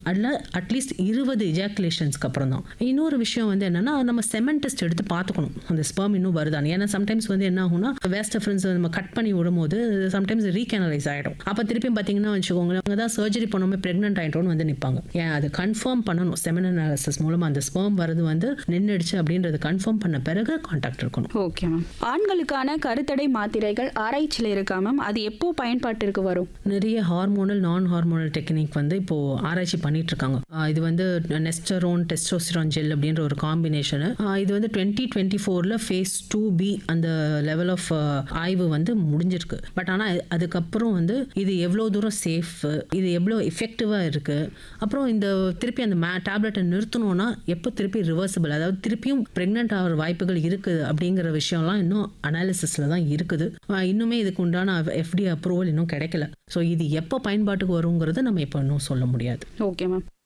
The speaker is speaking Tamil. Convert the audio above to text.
அதில் அட்லீஸ்ட் இருபது இஜாக்குலேஷன்ஸ்க்கு அப்புறம் தான் இன்னொரு விஷயம் வந்து என்னன்னா நம்ம செமன் டெஸ்ட் எடுத்து பார்த்துக்கணும் அந்த ஸ்பெர்ம் இன்னும் வருதான்னு ஏன்னா சம்டைம்ஸ் வந்து என்ன ஆகும்னா வேஸ்ட் டிஃபரன்ஸ் நம்ம கட் பண்ணி விடும்போது சம்டைம்ஸ் ரீகனலைஸ் ஆகிடும் அப்போ திருப்பியும் பார்த்தீங்கன்னா வச்சுக்கோங்களேன் அவங்க தான் சர்ஜரி பண்ணாமல் ப்ரெக்னென்ட் ஆகிட்டோன்னு வந்து நிற்பாங்க ஏன் அது கன்ஃபார்ம் பண்ணணும் செமன் அனாலிசிஸ் மூலமாக அந்த ஸ்பெர்ம் வரது வந்து நின்றுடுச்சு அப்படின்றது கன்ஃபார்ம் பண்ண பிறகு கான்டாக்ட் இருக்கணும் ஓகே மேம் ஆண்களுக்கான கருத்தடை மாத்திரைகள் ஆராய்ச்சியில் இருக்கா மேம் அது எப்போ பயன்பாட்டிற்கு வரும் நிறைய ஹார்மோனல் நான் ஹார்மோனல் டெக்னிக் வந்து இப்போ ஆராய்ச்சி பண்ணிட்டு இருக்காங்க ஆஹ் இது வந்து நெஸ்டரோன் டெஸ்டோஸ்டிரான் ஜெல் அப்படின்ற ஒரு காம்பினேஷனு இது வந்து டுவெண்ட்டி டுவெண்ட்டி ஃபோரில் ஃபேஸ் டூ பி அந்த லெவல் ஆஃப் ஆய்வு வந்து முடிஞ்சிருக்கு பட் ஆனால் அதுக்கப்புறம் வந்து இது எவ்வளோ தூரம் சேஃப் இது எவ்வளோ எஃபெக்டிவாக இருக்கு அப்புறம் இந்த திருப்பி அந்த மே டேப்லெட்டை நிறுத்தணும்னா எப்போ திருப்பி ரிவர்சிபிள் அதாவது திருப்பியும் ப்ரெக்னென்ட் ஆகிற வாய்ப்புகள் இருக்குது அப்படிங்கிற விஷயம்லாம் இன்னும் அனாலிசிஸில் தான் இருக்குது ஆஹ் இன்னுமே இதுக்கு உண்டான எஃப்டி அப்ரூவல் இன்னும் கிடைக்கல ஸோ இது எப்போ பயன்பாட்டுக்கு வருங்கிறது நம்ம இப்போ இன்னும் சொல்ல முடியாது ஓகே மேம்